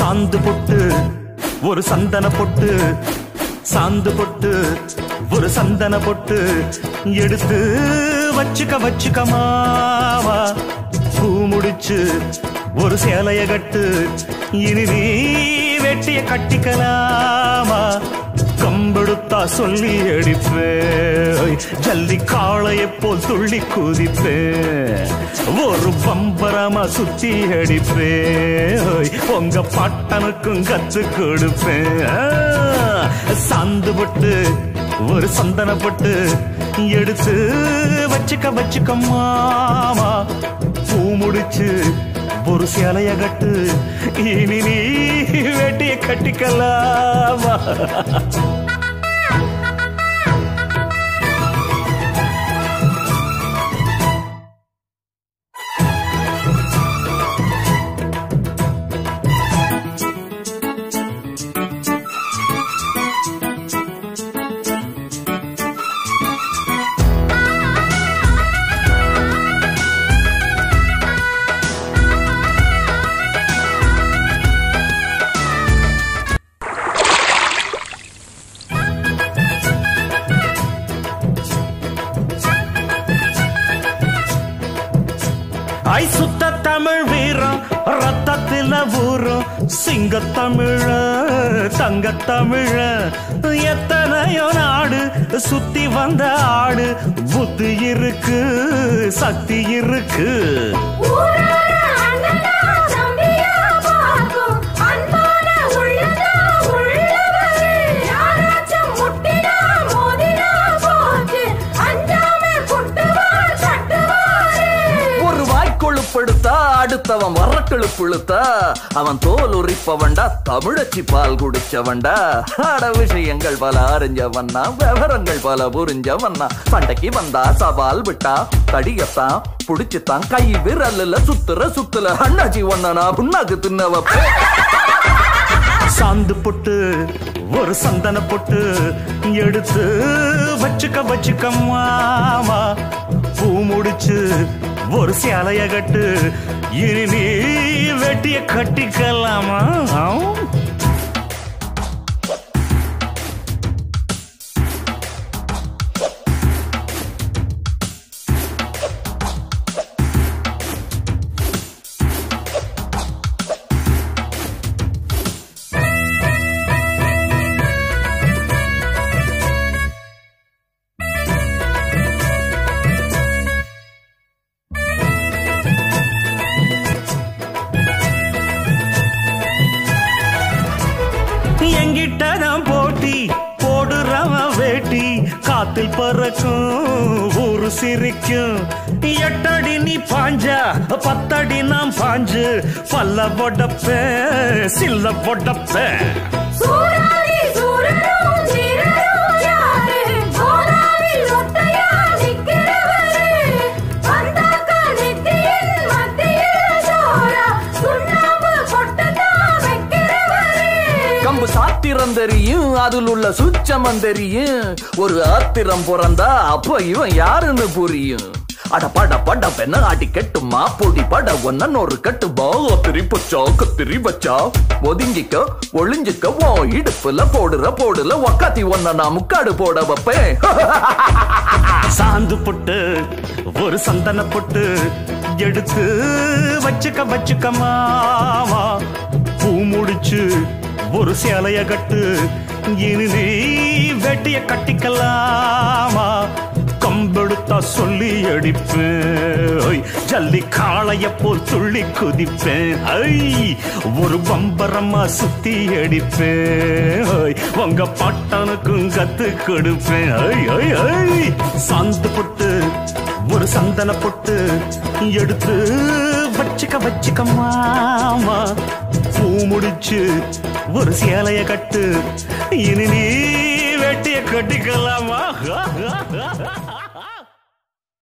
சாந்து பொட்டு ஒரு சந்தன பொட்டு சாந்து பொட்டு ஒரு சந்தன பொட்டு எடுத்து வச்சுக்க வச்சுக்க மாவா பூ முடிச்சு ஒரு சேலைய கட்டு இனி நீ வெட்டிய கட்டிக்கலாமா கம்பெடுத்தா சொல்லி அடிப்பேன் ஜல்லி காளையை போல் துள்ளி குதிப்பேன் ஒரு பம்பரமா சுத்தி அடிப்பேன் உங்க பட்டனுக்கும் கத்து கொடுப்பேன் ஆ, சாந்து பட்டு ஒரு சந்தன பட்டு எடுத்து வச்சுக்க வச்சுக்க மாமா பூ முடிச்சு ஒரு சேலைய கட்டு இனி நீ வெட்டிய கட்டிக்கலாமா ஐ சுத்த தமிழ் வீரம் ரத்தத்தில ஊரும் சிங்க தமிழ தங்க தமிழ எத்தனையோ நாடு சுத்தி வந்த ஆடு புத்தி இருக்கு சக்தி இருக்கு ஊரான அண்ணனா தம்பியா பார்க்கும் அன்பான உள்ளதா உள்ளவரே யாராச்சும் முட்டினா மோதினா போச்சு அஞ்சாம குட்டுவார் கட்டுவாரே ஒரு வாய்க்கொழுப்படுத்தா அடுத்தவன் வரக்கெழுப்புழுத்தா அவன் தோல் உரிப்பவன்டா தமிழச்சி பால் குடிச்சவன்டா அட விஷயங்கள் பல அறிஞ்சவன்னா விவரங்கள் பல புரிஞ்சவன்னா சண்டைக்கு வந்தா சவால் விட்டா தடியத்தான் புடிச்சுத்தான் கை விரல்ல சுத்துற சுத்துல அண்ணாச்சி ஒன்னா புண்ணாக்கு தின்னவ சாந்து பொட்டு ஒரு சந்தன பொட்டு எடுத்து வச்சுக்க வச்சுக்க மாமா பூ முடிச்சு ஒரு சேலைய கட்டு இனி நீ வெட்டிய கட்டிக்கலாமா எங்கிட்ட தான் போட்டி போடுறவன் வேட்டி காத்தில் பறக்கும் ஊரு சிரிக்கும் எட்டடி நீ பாஞ்சா பத்தடி நாம் பாஞ்சு பல்ல பொடப்பேன் சில்ல பொடப்பேன் சூராதி சூரரும் வீரரும் யாரு கோதாவில் ஒத்தையா நிக்கிறவரு வந்தாக்கா நெத்தியின் மத்தியில் சோரா சுண்ணாம்பு பொட்டத்தான் வைக்கிறவரு கம்பு சாத்திரம் தெரியும் அதில் உள்ள சூச்சமம் தெரியும் ஒரு ஆத்திரம் பிறந்தா அப்ப இவன் யாருன்னு புரியும் அட பட பட பெண்ண ஆட்டி கெட்டுமா பொடி பட ஒன்ன ஒரு கட்டு பா கத்திரி பச்சா கத்திரி வச்சா ஒதுங்கிக்க ஒளிஞ்சிக்க ஓ இடுப்புல போடுற போடுல ஒக்காத்தி ஒன்ன நான் முக்காடு போட வைப்பேன் சாந்து பொட்டு ஒரு சந்தன பொட்டு எடுத்து வச்சுக்க வச்சுக்க மாமா பூ முடிச்சு ஒரு சேலைய கட்டு இனி நீ வெட்டிய கட்டிக்கலாமா கம்பெடுத்தா சொல்லி அடிப்பேன் ஐ, ஜல்லி காளைய போல் துள்ளி குதிப்பேன் ஐ ஒரு பம்பரமா சுத்தி அடிப்பேன் ஐ, உங்க பட்டனுக்கும் கத்து கொடுப்பேன் ஐ ஐ ஐ சாந்து பொட்டு ஒரு சந்தன பொட்டு எடுத்து வச்சுக்க வச்சுக்க மாமா பூ முடிச்சு ஒரு சேலைய கட்டு இனி நீ வெட்டிய கட்டிக்கலாமா